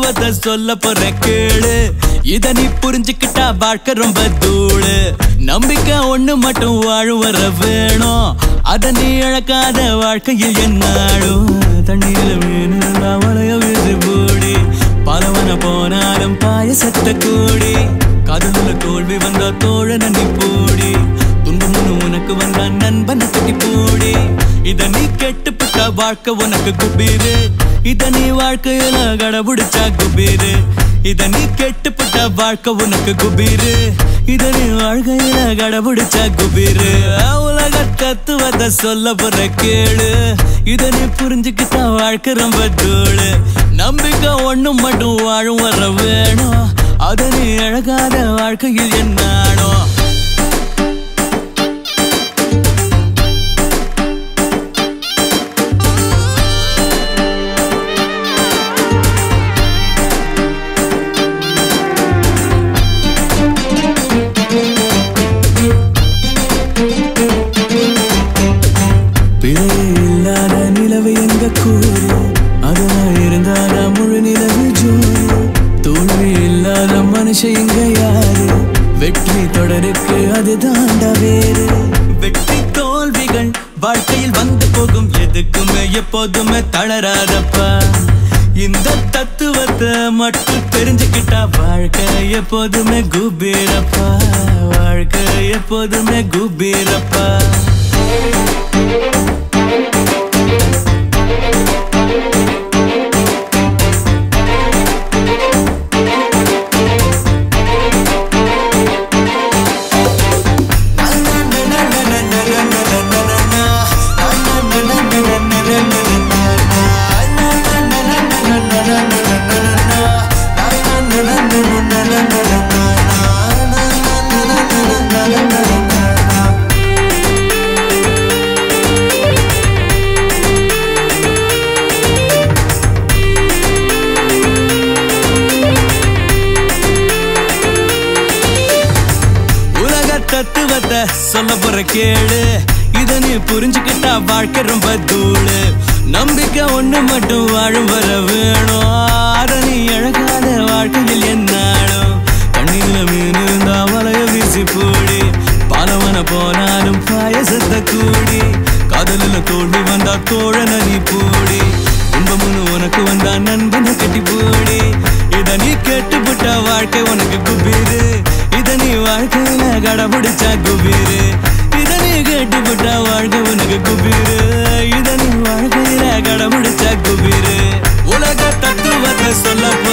தத்துவத்தை சொல்ல போற கேளு இத நீ புரிஞ்சுக்கிட்டா வாழ்க்கை ரொம்ப தூளு நம்பிக்கை ஒண்ணு மட்டும் வாழும் வர வேணும் அத நீ இழக்காத வாழ்க்கையில் என்னாலும் தண்ணீர்ல மீன் வளைய வீசி போடி பலவன போனாலும் பாயசத்த கூடி காதலுள்ள தோல்வி வந்தா தோழ நன்றி போடி துன்பம் உனக்கு வந்தா நண்பனை கட்டி போடி இத நீ கெட்டுப்பட்ட வாழ்க்கை உனக்கு குபீரு இத நீ வாழ்க்கையில கடபிடிச்சா குபீரு இத நீ கெட்டுப்பட்ட வாழ்க்கை உனக்கு குபீரு இத நீ வாழ்க்கையில கடபிடிச்சா குபீரு உலக தத்துவத்தை சொல்ல போற கேளு இத நீ புரிஞ்சுக்கிட்டா வாழ்க்கை ரொம்ப தூளு நம்பிக்கை ஒண்ணு மட்டும் வாழும் வர வேணும் அத நீ அழகாத வாழ்க்கையில் என்னானோ பிழை இல்லாத நிலவு எங்க கூறு அதெல்லாம் இருந்தாத முழு நிலவு ஜோறு தோல்வி இல்லாத மனுஷன் இங்க யாரு வெற்றி தொடருக்கு அது தாண்டா வேறு வெற்றி தோல்விகள் வாழ்க்கையில் வந்து போகும் எதுக்குமே எப்போதுமே தளராதப்பா இந்த தத்துவத்தை மட்டும் தெரிஞ்சுக்கிட்டா வாழ்க்கை எப்போதுமே குபீரப்பா வாழ்க்கை எப்போதுமே குபீரப்பா உலக தத்துவத்தை சொல்ல போற கேளு இத நீ புரிஞ்சுக்கிட்டா வாழ்க்கை ரொம்ப தூளு நம்பிக்கை ஒண்ணு மட்டும் வாழும் வர வேணும் அத நீ அழகாத வாழ்க்கையில் என்னாலும் கண்ணில மீன் இருந்தா வலைய வீசி போடி பாலவன போனாலும் பாயசத்தை கூடி காதலில் தோல்வி வந்தா தோழன நீ போடி துன்பமுன்னு உனக்கு வந்தா நண்பனை கட்டி போடி இத நீ கெட்டுப்பட்ட வாழ்க்கை உனக்கு குபீரு இத நீ வாழ்க்கையில கடபிடிச்சா குபீரு இத நீ கெட்டுப்பட்ட வாழ்க்கை உனக்கு குபீரு இத நீ வாழ்க்கையில கடபிடிச்சா குபீரு உலக தத்துவத்தை சொல்ல